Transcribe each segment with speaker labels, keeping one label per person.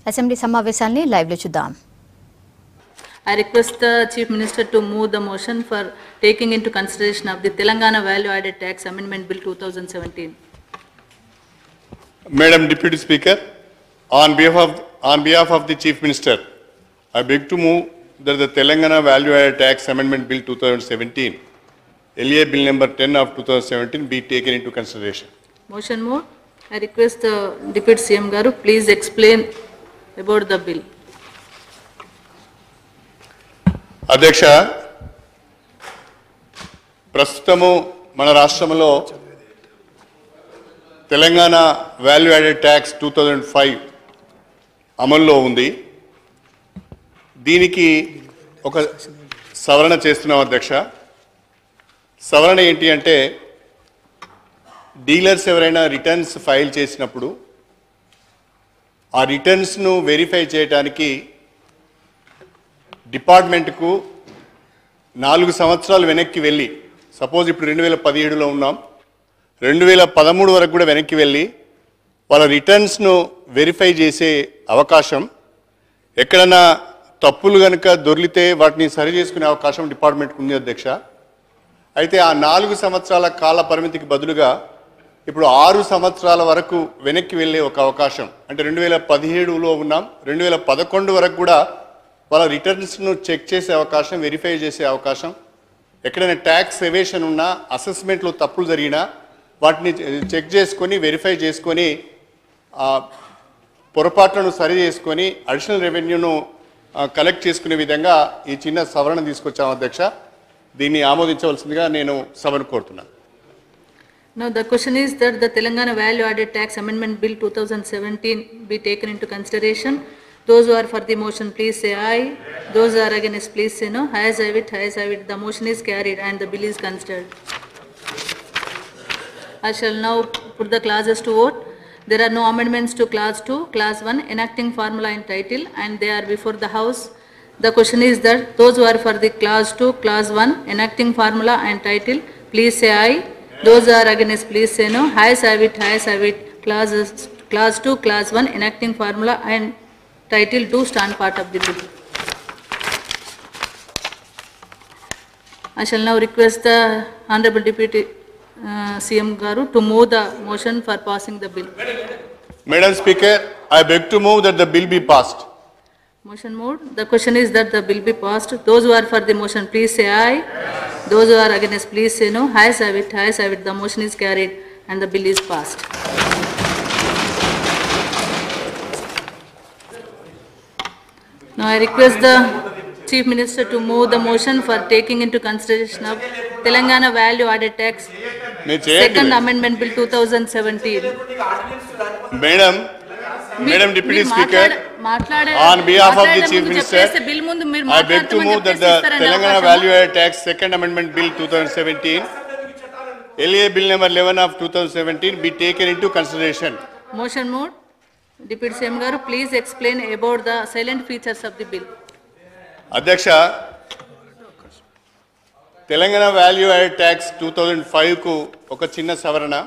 Speaker 1: Assembly సమావేశాల్ని లైవ్లో చూద్దాం
Speaker 2: I request the Chief Minister to move the motion for taking into consideration of the Telangana Value Added Tax Amendment Bill 2017.
Speaker 3: Madam Deputy Speaker, on behalf of, on behalf of the Chief Minister, I beg to move that the Telangana Value Added Tax Amendment Bill 2017, LA Bill number 10 of 2017 be taken into consideration.
Speaker 2: Motion moved. I request the Deputy CM Garu, please explain about the bill.
Speaker 3: అధ్యక్ష ప్రస్తుతము మన రాష్ట్రంలో Telangana value added tax two thousand five అమల్లో ఉంది దీనికి ఒక సవరణ చేస్తున్నాం అధ్యక్ష సవరణ ఏంటి అంటే డీలర్స్ ఎవరైనా రిటర్న్స్ ఫైల్ చేసినప్పుడు ఆ రిటర్న్స్ను వెరిఫై చేయడానికి డిపార్ట్మెంట్కు నాలుగు సంవత్సరాలు వెనక్కి వెళ్ళి సపోజ్ ఇప్పుడు రెండు వేల పదిహేడులో ఉన్నాం రెండు వేల పదమూడు వరకు కూడా వెనక్కి వెళ్ళి వాళ్ళ రిటర్న్స్ను వెరిఫై చేసే అవకాశం ఎక్కడన్నా తప్పులు కనుక దొర్లితే వాటిని సరి చేసుకునే అవకాశం డిపార్ట్మెంట్కి ఉంది అధ్యక్ష అయితే ఆ నాలుగు సంవత్సరాల కాల పరిమితికి బదులుగా ఇప్పుడు ఆరు సంవత్సరాల వరకు వెనక్కి వెళ్ళే ఒక అవకాశం అంటే రెండు వేల పదిహేడులో ఉన్నాం రెండు వేల పదకొండు వరకు కూడా వాళ్ళ రిటర్న్స్ను చెక్ చేసే అవకాశం వెరిఫై చేసే అవకాశం ఎక్కడైనా ట్యాక్స్ ఎవేషన్ ఉన్నా అసెస్మెంట్లో తప్పులు జరిగినా వాటిని చెక్ చేసుకొని వెరిఫై చేసుకొని ఆ, పొరపాట్లను సరి చేసుకొని అడిషనల్ రెవెన్యూను కలెక్ట్ చేసుకునే విధంగా ఈ చిన్న సవరణ తీసుకొచ్చాం అధ్యక్ష దీన్ని ఆమోదించవలసిందిగా నేను సభను కోరుతున్నాను
Speaker 2: Now, the question is that the Telangana Value Added Tax Amendment Bill 2017 be taken into consideration. Those who are for the motion, please say aye. Those who are against, please say no. Ayes have it, ayes have it. The motion is carried and the bill is considered. I shall now put the clauses to vote. There are no amendments to clause 2, clause 1, enacting formula and title, and they are before the House. The question is that those who are for the clause 2, clause 1, enacting formula and title, please say aye. Those who are against, please say no. Ayes have it, ayes have it. Clauses, clause 2, clause 1, enacting formula and title do stand part of the bill. I shall now request the Honorable Deputy uh, CM Garu to move the motion for passing the bill.
Speaker 3: Madam Speaker, I beg to move that the bill be passed.
Speaker 2: Motion moved. The question is that the bill be passed. Those who are for the motion, please say aye. Those who are against, please say no. Ayes have it, ayes have it. The motion is carried and the bill is passed. Now I request the Chief Minister to move the motion for taking into consideration of Telangana Value Added Tax
Speaker 3: నేను చేయండి
Speaker 2: Second Amendment Bill 2017.
Speaker 3: Madam madam deputy
Speaker 2: మీరు
Speaker 3: speaker
Speaker 2: మాట్లాడ- మాట్లాడే-
Speaker 3: on behalf of the
Speaker 2: మాట్లాడే
Speaker 3: chief
Speaker 2: ముందు
Speaker 3: minister,
Speaker 2: చెప్పేస్తే bill ముందు మీరు
Speaker 3: I beg to
Speaker 2: మాట్లాడతామని
Speaker 3: move that
Speaker 2: చెప్పేసి
Speaker 3: the
Speaker 2: ఇస్తారని
Speaker 3: Telangana
Speaker 2: అవకాశం.
Speaker 3: Value Added Tax Second Amendment Bill 2017, LA Bill number 11 of 2017 be taken into consideration.
Speaker 2: Motion moved. Deputy CM గారు please explain about the silent features of the bill.
Speaker 3: అధ్యక్ష Telangana value add tax two thousand ఫైవ్కు ఒక చిన్న సవరణ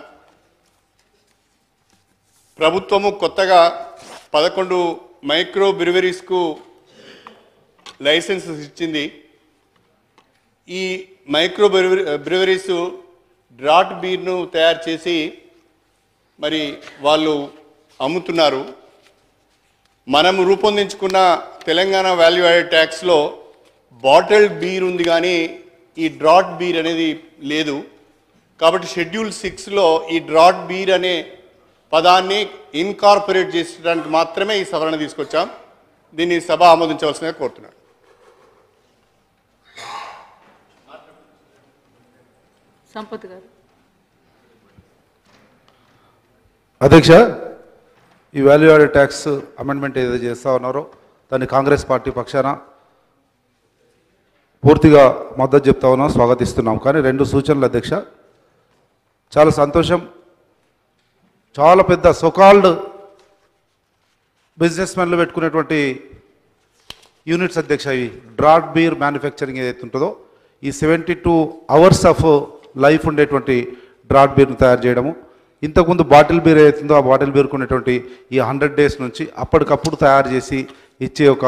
Speaker 3: ప్రభుత్వము కొత్తగా పదకొండు micro బ్రివరీస్కు licences ఇచ్చింది ఈ మైక్రో బ్రివరీ బ్రివరీస్ డ్రాట్ బీర్ను తయారు చేసి మరి వాళ్ళు అమ్ముతున్నారు మనం రూపొందించుకున్న తెలంగాణ వాల్యూ యాడెడ్ ట్యాక్స్లో బాటిల్డ్ బీర్ ఉంది కానీ ఈ డ్రాట్ బీర్ అనేది లేదు కాబట్టి షెడ్యూల్ సిక్స్లో ఈ డ్రాట్ బీర్ అనే పదాన్ని ఇన్కార్పొరేట్ చేసడానికి మాత్రమే ఈ సవరణ తీసుకొచ్చాం దీన్ని సభ ఆమోదించవలసిందిగా కోరుతున్నాను
Speaker 2: సంపత్ గారు.
Speaker 4: అధ్యక్ష ఈ వాల్యూ యాడెడ్ ట్యాక్స్ అమెండ్మెంట్ ఏదైతే చేస్తా ఉన్నారో దాన్ని కాంగ్రెస్ పార్టీ పక్షాన పూర్తిగా మద్దతు చెప్తా ఉన్నాం స్వాగతిస్తున్నాం కానీ రెండు సూచనలు అధ్యక్ష చాలా సంతోషం చాలా పెద్ద సొకాల్డ్ బిజినెస్ మెన్లు పెట్టుకునేటువంటి యూనిట్స్ అధ్యక్ష ఇవి డ్రాట్ బీర్ మ్యానుఫ్యాక్చరింగ్ ఏదైతే ఉంటుందో ఈ seventy two hours of life ఉండేటువంటి డ్రాట్ బీర్ను తయారు చేయడము ఇంతకుముందు బాటిల్ బీర్ అవుతుందో ఆ బాటిల్ బీర్ కొనేటువంటి ఈ హండ్రెడ్ డేస్ నుంచి అప్పటికప్పుడు తయారు చేసి ఇచ్చే ఒక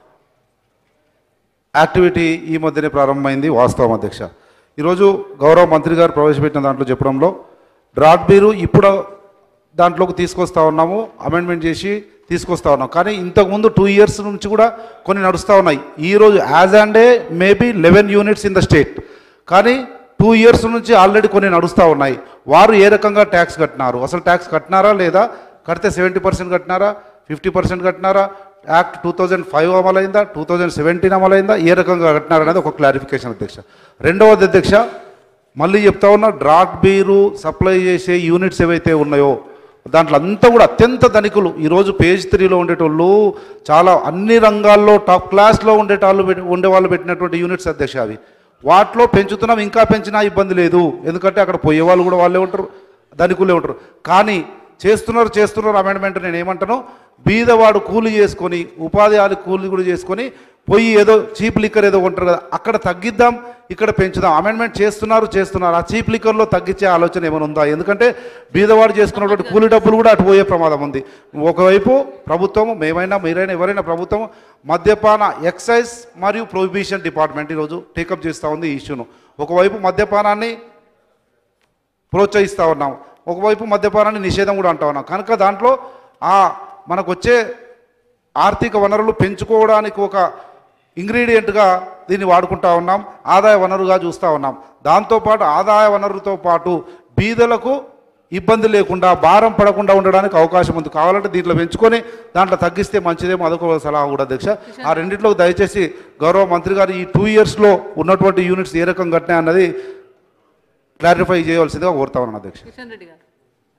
Speaker 4: యాక్టివిటీ ఈ మధ్యనే ప్రారంభమైంది వాస్తవం అధ్యక్ష ఈరోజు గౌరవ మంత్రి గారు ప్రవేశపెట్టిన దాంట్లో చెప్పడంలో డ్రాట్ బీరు ఇప్పుడు దాంట్లోకి తీసుకొస్తా ఉన్నాము అమెండ్మెంట్ చేసి తీసుకొస్తా ఉన్నాం కానీ ఇంతకుముందు టూ ఇయర్స్ నుంచి కూడా కొన్ని నడుస్తూ ఉన్నాయి ఈరోజు as and a maybe eleven units in the state కానీ టూ ఇయర్స్ నుంచి ఆల్రెడీ కొన్ని నడుస్తూ ఉన్నాయి వారు ఏ రకంగా ట్యాక్స్ కట్టినారు అసలు ట్యాక్స్ కట్టినారా లేదా కడితే సెవెంటీ పర్సెంట్ కట్టినారా ఫిఫ్టీ పర్సెంట్ కట్టినారా యాక్ట్ టూ థౌజండ్ ఫైవ్ అమలైందా టూ థౌజండ్ సెవెంటీన్ అమలైందా ఏ రకంగా కట్టినారనేది ఒక క్లారిఫికేషన్ అధ్యక్ష రెండవది అధ్యక్ష మళ్ళీ చెప్తా ఉన్నా డ్రాట్ బీరు సప్లై చేసే యూనిట్స్ ఏవైతే ఉన్నాయో దాంట్లో అంతా కూడా అత్యంత ధనికులు ఈరోజు పేజ్ త్రీలో ఉండేటోళ్ళు చాలా అన్ని రంగాల్లో టాప్ క్లాస్లో ఉండేటాళ్ళు పెట్టి ఉండే వాళ్ళు పెట్టినటువంటి యూనిట్స్ అధ్యక్ష అవి వాటిలో పెంచుతున్నాం ఇంకా పెంచినా ఇబ్బంది లేదు ఎందుకంటే అక్కడ పోయే వాళ్ళు కూడా వాళ్ళే ఉంటారు ధనికులే ఉంటారు కానీ చేస్తున్నారు చేస్తున్నారు అమెండ్మెంట్ నేను ఏమంటాను బీదవాడు కూలి చేసుకొని ఉపాధి హామీ కూలి కూడా చేసుకొని పోయి ఏదో చీప్ లిక్కర్ ఏదో కొంటారు కదా అక్కడ తగ్గిద్దాం ఇక్కడ పెంచుదాం అమెండ్మెంట్ చేస్తున్నారు చేస్తున్నారు ఆ చీప్ లిక్కర్లో తగ్గించే ఆలోచన ఏమైనా ఉందా ఎందుకంటే బీదవాడు చేసుకున్నటువంటి కూలి డబ్బులు కూడా అటు పోయే ప్రమాదం ఉంది ఒకవైపు ప్రభుత్వం మేమైనా మీరైనా ఎవరైనా ప్రభుత్వం మద్యపాన ఎక్సైజ్ మరియు ప్రొహిబిషన్ డిపార్ట్మెంట్ ఈరోజు టేకప్ చేస్తూ ఉంది ఈ ఇష్యూను ఒకవైపు మద్యపానాన్ని ప్రోత్సహిస్తూ ఉన్నాం ఒకవైపు మద్యపానాన్ని నిషేధం కూడా అంటా ఉన్నాం కనుక దాంట్లో ఆ మనకు వచ్చే ఆర్థిక వనరులు పెంచుకోవడానికి ఒక ఇంగ్రీడియంట్గా దీన్ని వాడుకుంటా ఉన్నాం ఆదాయ వనరుగా చూస్తూ ఉన్నాం దాంతోపాటు ఆదాయ వనరుతో పాటు బీదలకు ఇబ్బంది లేకుండా భారం పడకుండా ఉండడానికి అవకాశం ఉంది కావాలంటే దీంట్లో పెంచుకొని దాంట్లో తగ్గిస్తే మంచిదేమో అదొక సలహా కూడా అధ్యక్ష ఆ రెండింటిలో దయచేసి గౌరవ మంత్రి గారు ఈ టూ ఇయర్స్లో ఉన్నటువంటి యూనిట్స్ ఏ రకం కట్టినాయి అన్నది క్లారిఫై చేయవలసిందిగా కోరుతా ఉన్నాను అధ్యక్ష
Speaker 2: కిషన్ రెడ్డి గారు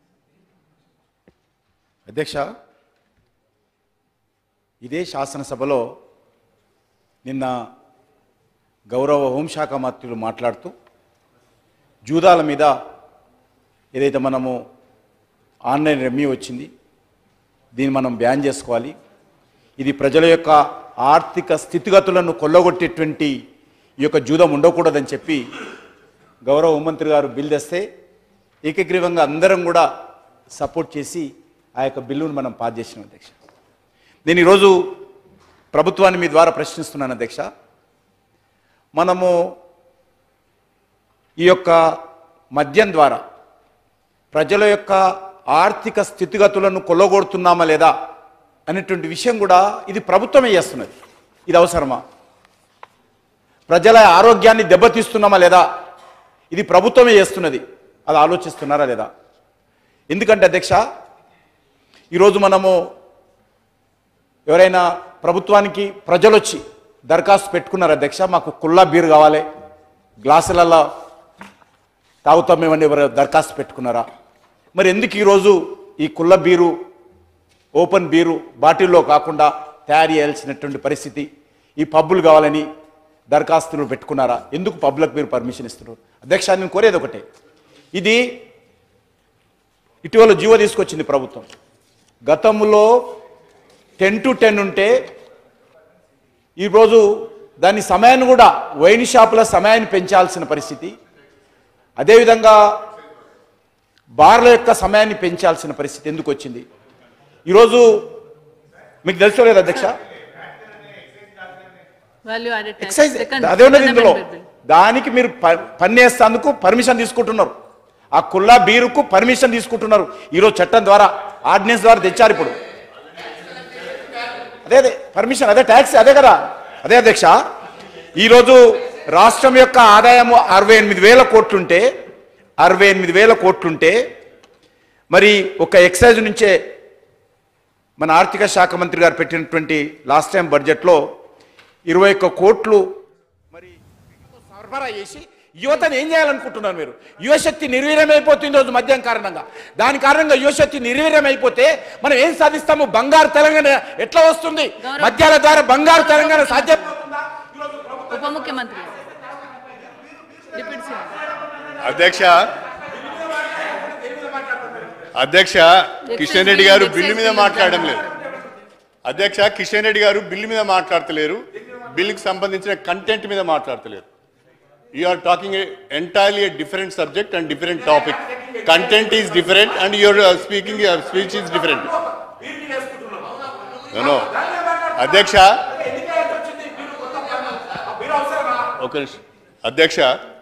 Speaker 5: అధ్యక్ష ఇదే శాసనసభలో నిన్న గౌరవ హోంశాఖ మంత్రులు మాట్లాడుతూ జూదాల మీద ఏదైతే మనము ఆన్లైన్ రెమ్యూ వచ్చింది దీన్ని మనం బ్యాన్ చేసుకోవాలి ఇది ప్రజల యొక్క ఆర్థిక స్థితిగతులను కొల్లగొట్టేటువంటి ఈ యొక్క జూదం ఉండకూడదని చెప్పి గౌరవ హోంమంత్రి గారు బిల్ తెస్తే ఏకగ్రీవంగా అందరం కూడా సపోర్ట్ చేసి ఆ యొక్క బిల్లును మనం పాస్ చేసినాం అధ్యక్ష నేను ఈరోజు ప్రభుత్వాన్ని మీ ద్వారా ప్రశ్నిస్తున్నాను అధ్యక్ష మనము ఈ యొక్క మద్యం ద్వారా ప్రజల యొక్క ఆర్థిక స్థితిగతులను కొల్లగొడుతున్నామా లేదా అనేటువంటి విషయం కూడా ఇది ప్రభుత్వమే చేస్తున్నది ఇది అవసరమా ప్రజల ఆరోగ్యాన్ని దెబ్బతీస్తున్నామా లేదా ఇది ప్రభుత్వమే చేస్తున్నది అది ఆలోచిస్తున్నారా లేదా ఎందుకంటే అధ్యక్ష ఈరోజు మనము ఎవరైనా ప్రభుత్వానికి ప్రజలు వచ్చి దరఖాస్తు పెట్టుకున్నారు అధ్యక్ష మాకు కుల్లా బీర్ కావాలి గ్లాసులలో తాగుతాం మేమని ఎవరు దరఖాస్తు పెట్టుకున్నారా మరి ఎందుకు ఈరోజు ఈ కుల్ల బీరు ఓపెన్ బీరు బాటిల్లో కాకుండా తయారు చేయాల్సినటువంటి పరిస్థితి ఈ పబ్బులు కావాలని దరఖాస్తులు పెట్టుకున్నారా ఎందుకు పబ్లకు మీరు పర్మిషన్ ఇస్తున్నారు అధ్యక్ష నేను కోరేది ఒకటే ఇది ఇటీవల జీవో తీసుకొచ్చింది ప్రభుత్వం గతంలో టెన్ టు టెన్ ఉంటే ఈరోజు దాని సమయాన్ని కూడా వైన్ షాపుల సమయాన్ని పెంచాల్సిన పరిస్థితి అదేవిధంగా బార్ల యొక్క సమయాన్ని పెంచాల్సిన పరిస్థితి ఎందుకు వచ్చింది ఈరోజు మీకు తెలుసో లేదు అధ్యక్ష
Speaker 2: value added tax
Speaker 5: excise
Speaker 2: second
Speaker 5: అదే ఉన్నది ఇందులో
Speaker 2: amendment bill.
Speaker 5: దానికి మీరు ప- పన్నేస్తందుకు పర్మిషన్ తీసుకుంటున్నారు ఆ కుల్లా బీరుకు పర్మిషన్ తీసుకుంటున్నారు ఈరోజు చట్టం ద్వారా ఆర్డినెన్స్ ద్వారా తెచ్చారు ఇప్పుడు అదే అదే పర్మిషన్ అదే ట్యాక్స్ అదే కదా అదే అధ్యక్ష ఈరోజు రాష్ట్రం యొక్క ఆదాయము అరవై ఎనిమిది వేల కోట్లుంటే అరవై ఎనిమిది వేల కోట్లుంటే మరి ఒక ఎక్సైజ్ నుంచే మన ఆర్థిక శాఖ మంత్రి గారు పెట్టినటువంటి లాస్ట్ టైం బడ్జెట్లో ఇరవై ఒక్క కోట్లు మరి సరఫరా చేసి యువతను ఏం చేయాలనుకుంటున్నారు మీరు యువశక్తి నిర్వీర్యమైపోతుంది రోజు మద్యం కారణంగా దాని కారణంగా యువశక్తి నిర్వీర్యమైపోతే మనం ఏం సాధిస్తాము బంగారు తెలంగాణ ఎట్లా వస్తుంది
Speaker 2: గౌరవ్.
Speaker 5: మద్యాల ద్వారా బంగారు తెలంగాణ సాధ్యం
Speaker 2: ఉప ముఖ్యమంత్రి డిప్యూటీ సీఎం
Speaker 3: అధ్యక్ష అధ్యక్ష కిషన్ రెడ్డి గారు బిల్లు మీద మాట్లాడడం లేదు అధ్యక్ష కిషన్ రెడ్డి గారు బిల్లు మీద మాట్లాడతలేరు బిల్లుకి సంబంధించిన కంటెంట్ మీద మాట్లాడతలేరు You are talking a entirely a different subject and different topic. Content is different and your uh, speaking, uh, speech is different. No, no. అధ్యక్ష ఒక నిమిషం. అధ్యక్ష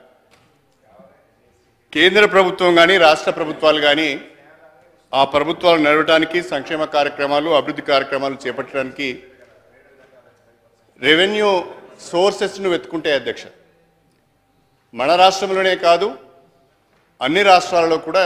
Speaker 3: కేంద్ర ప్రభుత్వం కానీ రాష్ట్ర ప్రభుత్వాలు కానీ ఆ ప్రభుత్వాలు నడవడానికి సంక్షేమ కార్యక్రమాలు అభివృద్ధి కార్యక్రమాలు చేపట్టడానికి రెవెన్యూ సోర్సెస్ను వెతుకుంటాయి అధ్యక్ష మన రాష్ట్రంలోనే కాదు అన్ని రాష్ట్రాలలో కూడా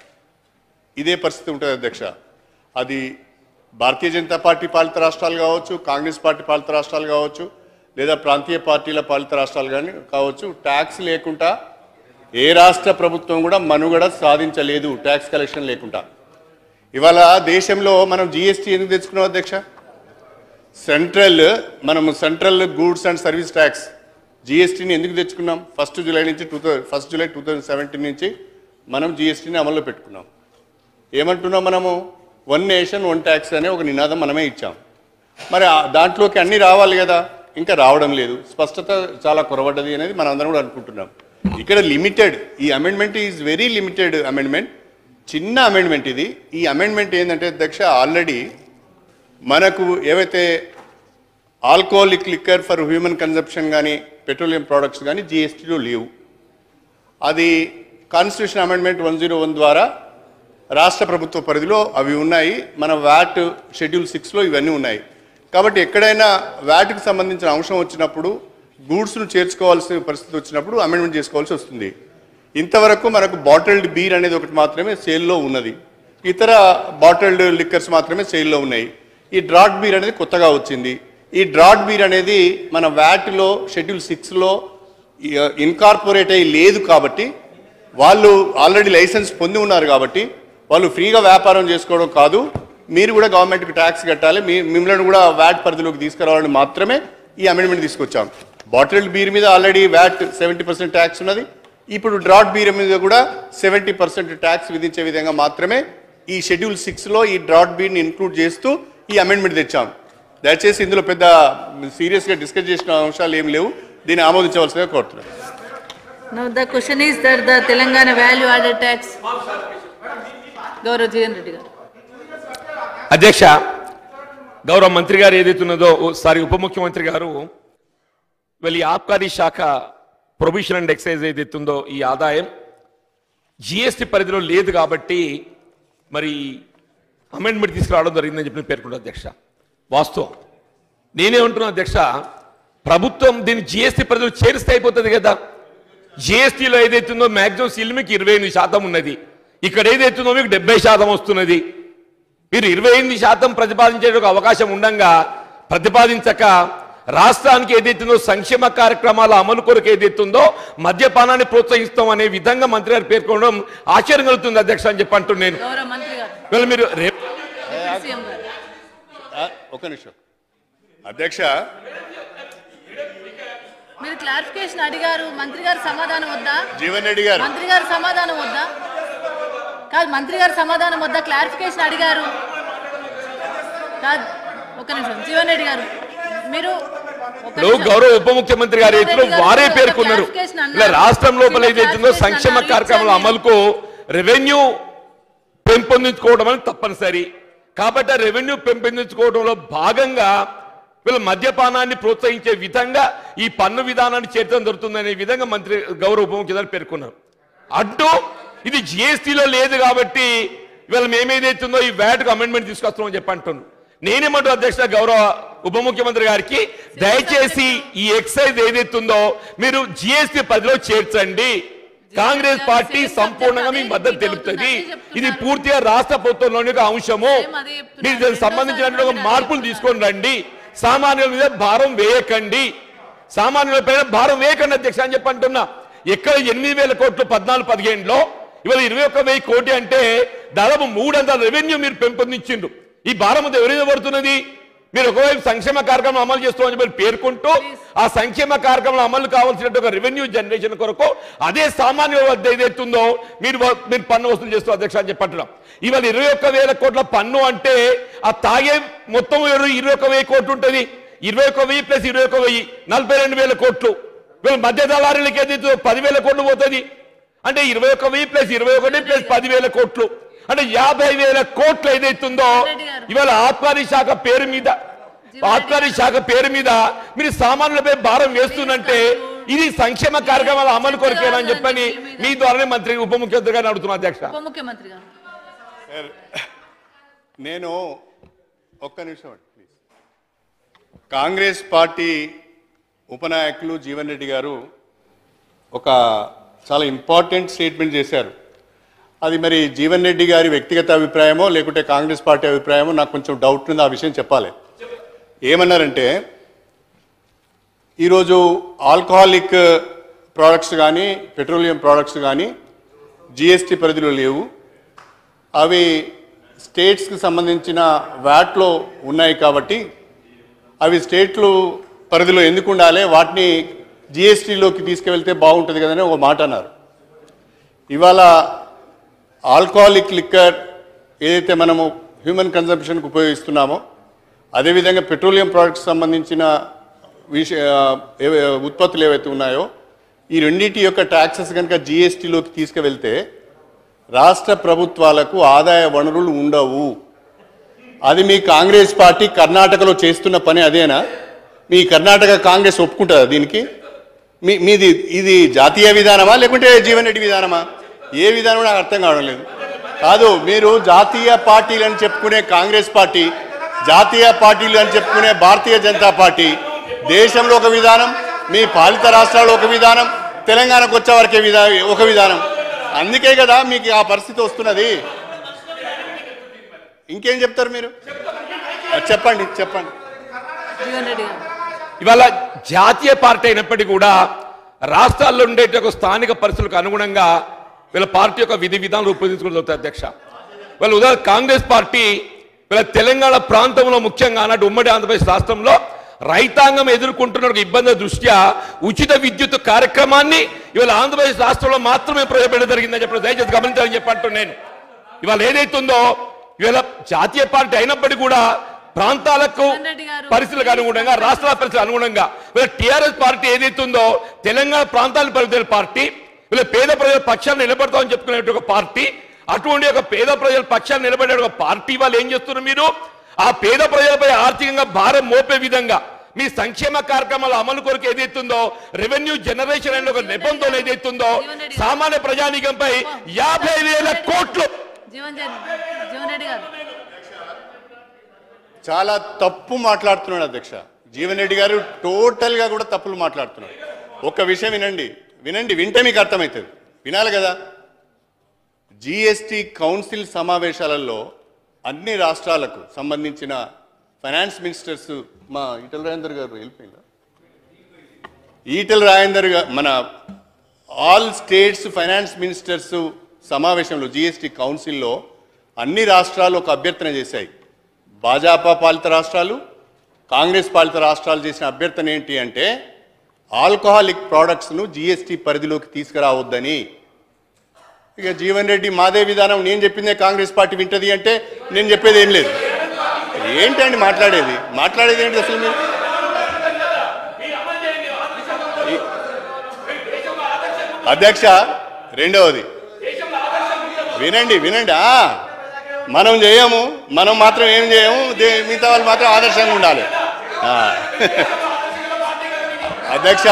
Speaker 3: ఇదే పరిస్థితి ఉంటుంది అధ్యక్ష అది భారతీయ జనతా పార్టీ పాలిత రాష్ట్రాలు కావచ్చు కాంగ్రెస్ పార్టీ పాలిత రాష్ట్రాలు కావచ్చు లేదా ప్రాంతీయ పార్టీల పాలిత రాష్ట్రాలు కానీ కావచ్చు ట్యాక్స్ లేకుండా ఏ రాష్ట్ర ప్రభుత్వం కూడా మనుగడ సాధించలేదు ట్యాక్స్ కలెక్షన్ లేకుండా ఇవాళ దేశంలో మనం జిఎస్టీ ఎందుకు తెచ్చుకున్నాం అధ్యక్ష సెంట్రల్ మనం central goods and service tax జిఎస్టీని ఎందుకు తెచ్చుకున్నాం ఫస్ట్ జూలై నుంచి two thousand first July two thousand seventeen నుంచి మనం జిఎస్టీని అమల్లో పెట్టుకున్నాం ఏమంటున్నాం మనము వన్ నేషన్ వన్ ట్యాక్స్ అనే ఒక నినాదం మనమే ఇచ్చాం మరి ఆ దాంట్లోకి అన్నీ రావాలి కదా ఇంకా రావడం లేదు స్పష్టత చాలా కొరబడ్డది అనేది మనం అందరం కూడా అనుకుంటున్నాం ఇక్కడ లిమిటెడ్ ఈ amendment is very limited amendment చిన్న అమెండ్మెంట్ ఇది ఈ అమెండ్మెంట్ ఏంటంటే అధ్యక్ష ఆల్రెడీ మనకు ఏవైతే alcoholic liquor for human consumption కానీ పెట్రోలియం ప్రోడక్ట్స్ కానీ జిఎస్టీలో లేవు అది constitution amendment one zero one ద్వారా రాష్ట్ర ప్రభుత్వ పరిధిలో అవి ఉన్నాయి మన వ్యాట్ షెడ్యూల్ సిక్స్లో ఇవన్నీ ఉన్నాయి కాబట్టి ఎక్కడైనా వ్యాట్కి సంబంధించిన అంశం వచ్చినప్పుడు గూడ్స్ను చేర్చుకోవాల్సిన పరిస్థితి వచ్చినప్పుడు అమెండ్మెంట్ చేసుకోవాల్సి వస్తుంది ఇంతవరకు మనకు బాటిల్డ్ బీర్ అనేది ఒకటి మాత్రమే సేల్లో ఉన్నది ఇతర బాటిల్డ్ లిక్కర్స్ మాత్రమే సేల్లో ఉన్నాయి ఈ డ్రాట్ బీర్ అనేది కొత్తగా వచ్చింది ఈ డ్రాట్ బీర్ అనేది మన వ్యాట్లో షెడ్యూల్ సిక్స్లో ఇన్కార్పొరేట్ అయ్యి లేదు కాబట్టి వాళ్ళు ఆల్రెడీ లైసెన్స్ పొంది ఉన్నారు కాబట్టి వాళ్ళు ఫ్రీగా వ్యాపారం చేసుకోవడం కాదు మీరు కూడా గవర్నమెంట్కి ట్యాక్స్ కట్టాలి మీ మిమ్మల్ని కూడా వ్యాట్ పరిధిలోకి తీసుకురావాలని మాత్రమే ఈ అమెండ్మెంట్ తీసుకొచ్చాం బాటిల్డ్ బీర్ మీద already VAT seventy percent tax ఉన్నది ఇప్పుడు డ్రాట్ బీర్ మీద కూడా సెవెంటీ పర్సెంట్ ట్యాక్స్ విధించే విధంగా మాత్రమే ఈ షెడ్యూల్ సిక్స్లో ఈ డ్రాట్ బీర్ని ఇన్క్లూడ్ చేస్తూ ఈ అమెండ్మెంట్ తెచ్చాం దయచేసి ఇందులో పెద్ద సీరియస్గా డిస్కస్ చేసిన అంశాలు ఏం లేవు దీన్ని ఆమోదించవలసిందిగా కోరుతున్నాను
Speaker 2: Now the question is that the Telangana value added tax. Gaurav Jeevan Reddy గారు
Speaker 6: అధ్యక్ష గౌరవ మంత్రి గారు ఏదైతున్నదో సారీ ఉప ముఖ్యమంత్రి గారు వీళ్ళ ఈ ఆబ్కారీ శాఖ ప్రొవిషన్ అండ్ ఎక్సైజ్ ఏదైతుందో ఈ ఆదాయం జిఎస్టి పరిధిలో లేదు కాబట్టి మరి అమెండ్మెంట్ తీసుకురావడం జరిగిందని చెప్పి నేను పేర్కొన్నాను అధ్యక్ష వాస్తవం నేనేమంటున్నా అధ్యక్ష ప్రభుత్వం దీన్ని జిఎస్టి పరిధిలో చేరిస్తే అయిపోతుంది కదా జిఎస్టీలో ఏదైతుందో మ్యాక్సిమం సీల్ మీకు ఇరవై ఎనిమిది శాతం ఉన్నది ఇక్కడ ఏదైతుందో మీకు డెబ్బై శాతం వస్తున్నది మీరు ఇరవై ఎనిమిది శాతం ప్రతిపాదించే ఒక అవకాశం ఉండంగా ప్రతిపాదించక రాష్ట్రానికి ఏదైతుందో సంక్షేమ కార్యక్రమాల అమలు కొరకు ఏదైతుందో మద్యపానాన్ని ప్రోత్సహిస్తాం అనే విధంగా మంత్రి గారు పేర్కొనడం ఆశ్చర్యం కలుగుతుంది అధ్యక్ష అని చెప్పి అంటున్నాను నేను
Speaker 2: గౌరవ మంత్రి గారు
Speaker 6: ఇవాళ మీరు రేపు
Speaker 2: డిప్యూటీ సీఎం గారు
Speaker 3: ఆ, ఒక నిమిషం అధ్యక్ష
Speaker 2: మీరు క్లారిఫికేషన్ అడిగారు మంత్రి గారు సమాధానం వద్దా
Speaker 3: జీవన్ రెడ్డి గారు
Speaker 2: మంత్రి గారు సమాధానం వద్దా కాదు మంత్రి గారు సమాధానం వద్దా క్లారిఫికేషన్ అడిగారు కాదు ఒక నిమిషం జీవన్ రెడ్డి గారు మీరు ఒక
Speaker 6: ఇప్పుడు
Speaker 2: నిమిషం.
Speaker 6: గౌరవ ఉప ముఖ్యమంత్రి గారు ఎత్తులో వారే పేర్కొన్నారు ఇలా రాష్ట్రం లోపల ఏదైతుందో సంక్షేమ కార్యక్రమాల అమలుకు రెవెన్యూ పెంపొందించుకోవడం అనేది తప్పనిసరి కాబట్టి ఆ రెవెన్యూ పెంపొందించుకోవడంలో భాగంగా వీళ్ళ మద్యపానాన్ని ప్రోత్సహించే విధంగా ఈ పన్ను విధానాన్ని చేర్చడం జరుగుతుందనే విధంగా మంత్రి గౌరవ ఉప ముఖ్యమంత్రి పేర్కొన్నారు అంటూ ఇది జిఎస్టీలో లేదు కాబట్టి ఇవాళ మేమేదైతుందో ఈ వ్యాట్కు అమెండ్మెంట్ తీసుకొస్తామని చెప్పి అంటున్నాను నేనేమంటూ అధ్యక్ష గౌరవ ఉప ముఖ్యమంత్రి గారికి దయచేసి ఈ ఎక్సైజ్ ఏదైతుందో మీరు జిఎస్టీ పరిధిలో చేర్చండి కాంగ్రెస్ పార్టీ సంపూర్ణంగా మీ మద్దతు తెలుపుతుంది ఇది పూర్తిగా రాష్ట్ర ప్రభుత్వంలోని ఒక అంశము మీరు దీనికి సంబంధించినటువంటి ఒక మార్పులు తీసుకొని రండి సామాన్యుల మీద భారం వేయకండి సామాన్యుల పైన భారం వేయకండి అధ్యక్ష అని చెప్పి అంటున్నా ఎక్కడ ఎనిమిది వేల కోట్లు పద్నాలుగు పదిహేనులో ఇవాళ ఇరవై ఒక్క వెయ్యి కోటి అంటే దాదాపు మూడంతల రెవెన్యూ మీరు పెంపొందించిండ్రు ఈ భారం అంతా ఎవరి మీద పడుతున్నది మీరు ఒకవైపు సంక్షేమ కార్యక్రమం అమలు చేస్తామని చెప్పి పేర్కొంటూ ఆ సంక్షేమ కార్యక్రమం అమలు కావాల్సిన ఒక రెవెన్యూ జనరేషన్ కొరకు అదే సామాన్యుల వద్ద ఏదైతుందో మీరు వ- మీరు పన్ను వసూలు చేస్తూ అధ్యక్ష అని చెప్పంటున్నాం ఇవాళ ఇరవై ఒక్క వేల కోట్ల పన్ను అంటే ఆ తాగే మొత్తం ఇరవై ఇరవై ఒక్క వెయ్యి కోట్లు ఉంటుంది ఇరవై ఒక్క వెయ్యి ప్లస్ ఇరవై ఒక్క వెయ్యి నలభై రెండు వేల కోట్లు వీళ్ళ మధ్య దళారులకి ఏదైతే పదివేల కోట్లు పోతుంది అంటే ఇరవై ఒక్క వెయ్యి ప్లస్ ఇరవై ఒకటి ప్లస్ పదివేల కోట్లు అంటే యాభై వేల కోట్లు ఏదైతుందో ఇవాళ ఆబ్కారీ శాఖ పేరు మీద ఆబ్కారీ శాఖ పేరు మీద మీరు సామాన్యులపై భారం వేస్తున్నంటే ఇది సంక్షేమ కార్యక్రమాల అమలు కొరకేనని చెప్పని మీ ద్వారానే మంత్రి ఉప ముఖ్యమంత్రి గారిని అడుగుతున్నా అధ్యక్ష
Speaker 2: ఉప ముఖ్యమంత్రి గారు
Speaker 3: నేను ఒక్క నిమిషం అండి ప్లీజ్ కాంగ్రెస్ పార్టీ ఉపనాయకులు జీవన్ రెడ్డి గారు ఒక చాలా ఇంపార్టెంట్ స్టేట్మెంట్ చేశారు అది మరి జీవన్ రెడ్డి గారి వ్యక్తిగత అభిప్రాయమో లేకుంటే కాంగ్రెస్ పార్టీ అభిప్రాయమో నాకు కొంచెం డౌట్ ఉంది ఆ విషయం చెప్పాలి ఏమన్నారంటే ఈరోజు ఆల్కహాలిక్ ప్రోడక్ట్స్ కానీ పెట్రోలియం ప్రోడక్ట్స్ కానీ జిఎస్టీ పరిధిలో లేవు అవి స్టేట్స్కి సంబంధించిన వ్యాట్లో ఉన్నాయి కాబట్టి అవి స్టేట్లు పరిధిలో ఎందుకు ఉండాలి వాటిని జిఎస్టీలోకి తీసుకువెళ్తే బాగుంటుంది కదని ఒక మాట అన్నారు ఇవాళ ఆల్కహాలిక్ లిక్కర్ ఏదైతే మనము హ్యూమన్ కన్జంప్షన్కి ఉపయోగిస్తున్నామో అదేవిధంగా పెట్రోలియం ప్రోడక్ట్స్ సంబంధించిన విష ఏవే- ఉత్పత్తులు ఏవైతే ఉన్నాయో ఈ రెండింటి యొక్క ట్యాక్సెస్ కనుక జిఎస్టీలోకి తీసుకువెళ్తే రాష్ట్ర ప్రభుత్వాలకు ఆదాయ వనరులు ఉండవు అది మీ కాంగ్రెస్ పార్టీ కర్ణాటకలో చేస్తున్న పని అదేనా మీ కర్ణాటక కాంగ్రెస్ ఒప్పుకుంటుందా దీనికి మీ మీది ఇది జాతీయ విధానమా లేకుంటే జీవన్ రెడ్డి విధానమా ఏ విధానం నాకు అర్థం కావడం లేదు కాదు మీరు జాతీయ పార్టీలు అని చెప్పుకునే కాంగ్రెస్ పార్టీ జాతీయ పార్టీలు అని చెప్పుకునే భారతీయ జనతా పార్టీ దేశంలో ఒక విధానం మీ పాలిత రాష్ట్రాల్లో ఒక విధానం తెలంగాణకు వచ్చే వరకే విధా ఒక విధానం అందుకే కదా మీకు ఆ పరిస్థితి వస్తున్నది ఇంకేం చెప్తారు మీరు చెప్పండి చెప్పండి
Speaker 2: జీవన్ రెడ్డి గారు
Speaker 6: ఇవాళ జాతీయ పార్టీ అయినప్పటికీ కూడా రాష్ట్రాల్లో ఉండే ఒక స్థానిక పరిస్థితులకు అనుగుణంగా వీళ్ళ పార్టీ యొక్క విధి విధానం రూపొందించుకుంటుంది అధ్యక్ష వీళ్ళ ఉదాహరణ కాంగ్రెస్ పార్టీ వీళ్ళ తెలంగాణ ప్రాంతంలో ముఖ్యంగా అన్నట్టు ఉమ్మడి ఆంధ్రప్రదేశ్ రాష్ట్రంలో రైతాంగం ఎదుర్కొంటున్న ఒక ఇబ్బంది దృష్ట్యా ఉచిత విద్యుత్ కార్యక్రమాన్ని ఇవాళ ఆంధ్రప్రదేశ్ రాష్ట్రంలో మాత్రమే ప్రవేశపెట్టడం జరిగిందని చెప్పి దయచేసి గమనించాలని చెప్పంటూ నేను ఇవాళ ఏదైతుందో ఇవాళ జాతీయ పార్టీ అయినప్పటికీ కూడా ప్రాంతాలకు
Speaker 2: కిషన్ రెడ్డి గారు.
Speaker 6: పరిస్థితులకు అనుగుణంగా రాష్ట్రాల పరిస్థితులకు అనుగుణంగా వీళ్ళ టీఆర్ఎస్ పార్టీ ఏదైతుందో తెలంగాణ ప్రాంతాలను పరిధిన పార్టీ వీళ్ళ పేద ప్రజల పక్షాన్ని నిలబడతామని చెప్పుకునే ఒక పార్టీ అటువంటి ఒక పేద ప్రజల పక్షాన్ని నిలబడే ఒక పార్టీ వాళ్ళు ఏం చేస్తున్నారు మీరు ఆ పేద ప్రజలపై ఆర్థికంగా భారం మోపే విధంగా మీ సంక్షేమ కార్యక్రమాల అమలు కొరకు ఏదైతుందో రెవెన్యూ జనరేషన్ అనే ఒక నిబంధనలు ఏదైతుందో సామాన్య ప్రజానీకంపై యాభై వేల కోట్లు
Speaker 2: జీవన్ రెడ్డి జీవన్ రెడ్డి గారు
Speaker 3: చాలా తప్పు మాట్లాడుతున్నాడు అధ్యక్ష జీవన్ రెడ్డి గారు టోటల్గా కూడా తప్పులు మాట్లాడుతున్నాడు ఒక్క విషయం వినండి వినండి వింటే మీకు అర్థమవుతుంది వినాలి కదా జిఎస్టి కౌన్సిల్ సమావేశాలలో అన్ని రాష్ట్రాలకు సంబంధించిన ఫైనాన్స్ మినిస్టర్స్ మా ఈటల రాజేందర్ గారు వెళ్ళిపోయిందా ఈటల రాజేందర్ గారు మన ఆల్ స్టేట్స్ ఫైనాన్స్ మినిస్టర్స్ సమావేశంలో జిఎస్టి కౌన్సిల్లో అన్ని రాష్ట్రాలు ఒక అభ్యర్థన చేశాయి భాజపా పాలిత రాష్ట్రాలు కాంగ్రెస్ పాలిత రాష్ట్రాలు చేసిన అభ్యర్థన ఏంటి అంటే ఆల్కహాలిక్ ప్రోడక్ట్స్ను జిఎస్టి పరిధిలోకి తీసుకురావద్దని ఇక జీవన్ రెడ్డి మాదే విధానం నేను చెప్పిందే కాంగ్రెస్ పార్టీ వింటది అంటే నేను చెప్పేది ఏం లేదు ఏంటండి మాట్లాడేది మాట్లాడేది ఏంటి అసలు మీరు ఈ- అధ్యక్ష రెండవది వినండి వినండి ఆ, మనం చేయము మనం మాత్రం ఏం చేయము దే- మిగతా వాళ్ళు మాత్రం ఆదర్శంగా ఉండాలి ఆ. అధ్యక్ష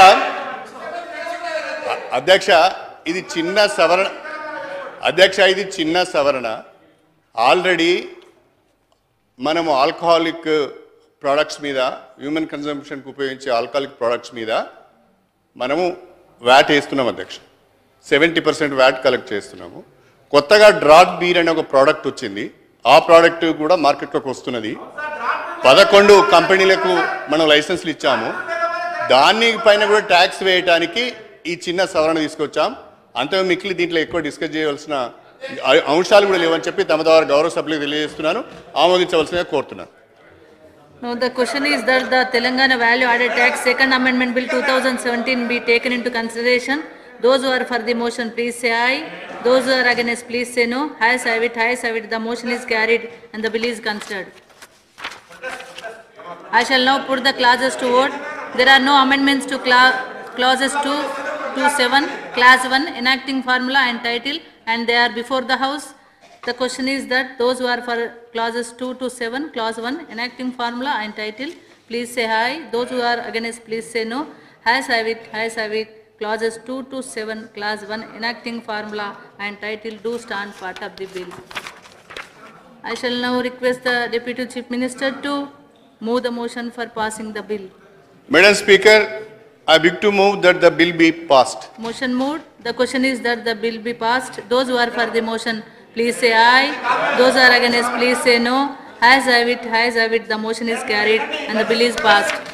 Speaker 3: అ- అధ్యక్ష ఇది చిన్న సవరణ అధ్యక్ష ఇది చిన్న సవరణ ఆల్రెడీ మనము ఆల్కహాలిక్ ప్రోడక్ట్స్ మీద హ్యూమన్ కన్జంప్షన్కి ఉపయోగించే ఆల్కహాలిక్ ప్రోడక్ట్స్ మీద మనము వ్యాట్ వేస్తున్నాం అధ్యక్ష సెవెంటీ పర్సెంట్ వ్యాట్ కలెక్ట్ చేస్తున్నాము కొత్తగా డ్రాగ్ బీర్ అనే ఒక ప్రోడక్ట్ వచ్చింది ఆ ప్రోడక్ట్ కూడా మార్కెట్లోకి వస్తున్నది పదకొండు కంపెనీలకు మనం లైసెన్స్లు ఇచ్చాము దాని పైన కూడా ట్యాక్స్ వేయడానికి ఈ చిన్న సవరణ తీసుకొచ్చాం అంతే మిక్కిలి దీంట్లో ఎక్కువ డిస్కస్ చేయవలసిన అ- అంశాలు కూడా లేవని చెప్పి తమ ద్వారా గౌరవ సభ్యులకు తెలియజేస్తున్నాను ఆమోదించవలసిందిగా కోరుతున్నాను
Speaker 2: No, the question is that the Telangana Value Added Tax Second Amendment Bill 2017 be taken into consideration. Those who are for the motion, please say aye. Those who are against, please say no. Ayes have it, ayes have it. The motion is carried and the bill is considered. I shall now put the clauses to vote. There are no amendments to cla- clauses 2 to 7, class 1, enacting formula and title, and they are before the house. The question is that those who are for clauses 2 to 7, clause 1, enacting formula and title, please say aye. Those who are against, please say no. Has have it, has have it. Clauses 2 to 7, clause 1, enacting formula and title do stand part of the bill. I shall now request the Deputy Chief Minister to move the motion for passing the bill.
Speaker 3: Madam Speaker, I beg to move that the bill be passed.
Speaker 2: Motion moved. The question is that the bill be passed. Those who are for the motion, please say aye. Those who are against, please say no. Has have it, has have it, the motion is carried and the bill is passed.